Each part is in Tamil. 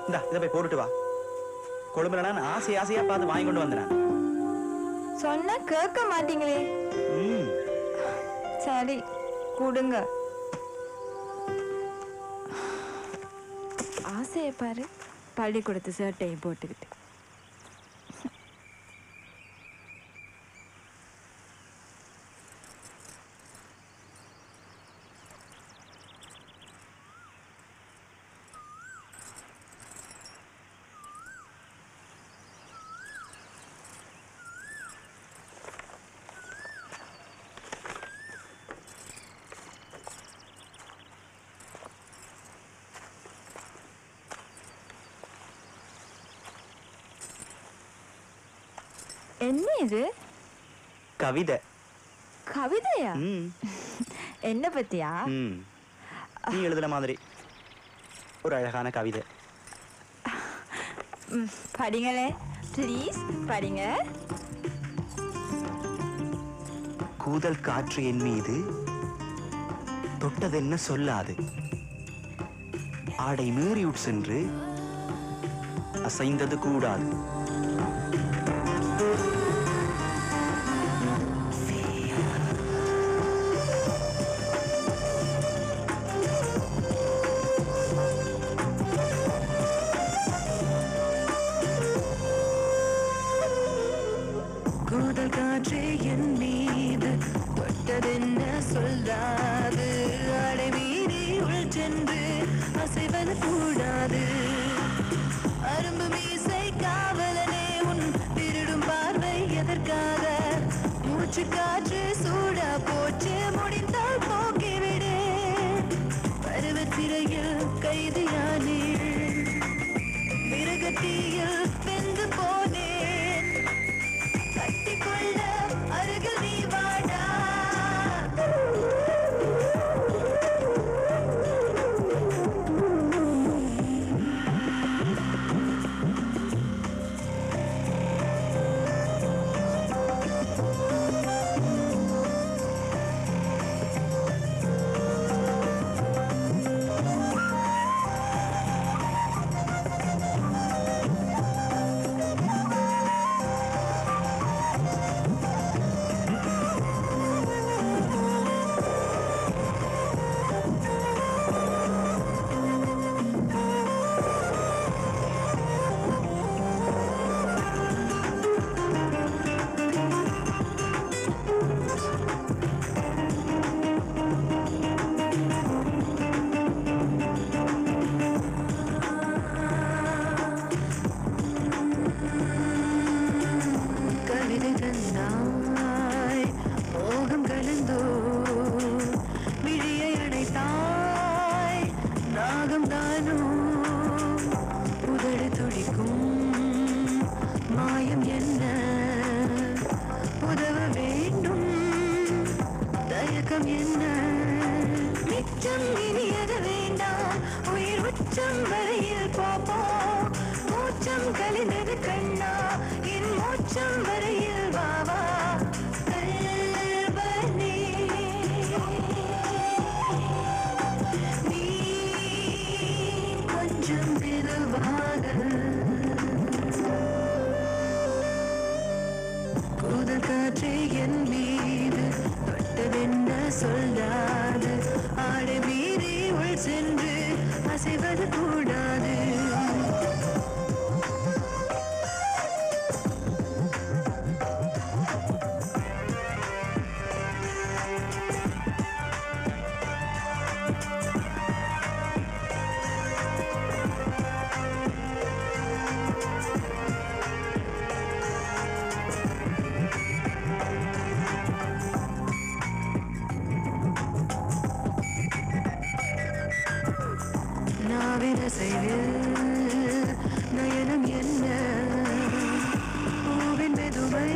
இந்தா இதை போய் போட்டுட்டு வா கொழும்புல நான் ஆசை ஆசையா பார்த்து வாங்கி கொண்டு வந்தேன் சொன்னா கேட்க மாட்டீங்களே ம் சரி கொடுங்க ஆசையை பாரு பள்ளிக்கூடத்து சட்டையும் போட்டுக்கிட்டு என்ன இது கவிதை கவிதையா ம் என்ன பத்தியா ம் நீ எழுதுன மாதிரி ஒரு அழகான கவிதை ம், படிங்களே ப்ளீஸ் படிங்க கூதல் காற்று என் மீது தொட்டதென்ன சொல்லாது ஆடை மீறி உட்சென்று அசைந்தது கூடாது கூதல் காற்றே என் மீது தொட்டதென்ன சொல்லாது அடை மீறி உள் சென்று அசைவது கூடாது அரும்பு மீசை காவலனே உன் திருடும் பார்வை எதற்காக மூச்சு காற்று சூடா போச்சு முடிந்தால் போக்கிவிடு பருவத்திரையில் கைதியானீள் மிருகத்தீயில் வெந்து போனேன் கட்டிக்கொள்ள அருகில் நீ வாடா கவிதை தந்தாய் மோகம் கலந்தோ விழியை அடைத்தாய் நாகம் தானோ உதடு துடிக்கும் மாயம் என்ன உதவ வேண்டும் தயக்கம் என்ன மிச்சம் இனியது வேண்டாம் உயிர் உச்சம் வரையில் பார்ப்போம் மூச்சம் கலிந்தது கண்ணா என் மூச்சம் வரையில் வாவா கல்வனே நீ கொஞ்சம் மெதுவாக கூதல் காற்றே என் மீது தொட்டதென்ன சொல்லாது ஆடை மீறி உள் சென்று அசைவது கூடாது நாவின செய்வில் நயனம் என்ன பூவின் மெதுவை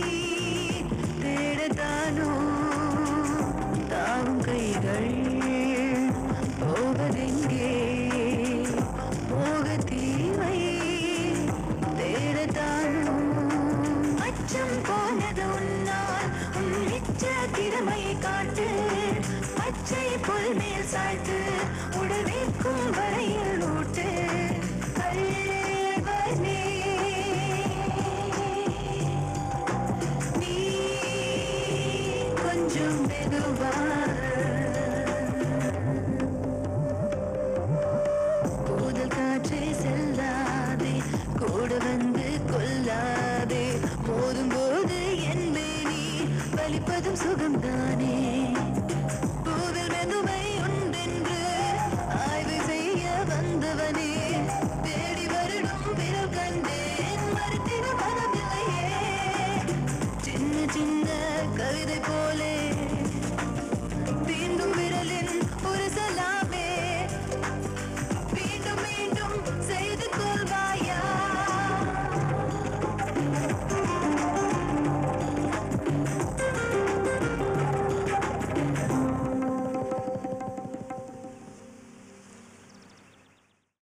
தேடத்தானோ தாவும் கைகள் போவதெங்கே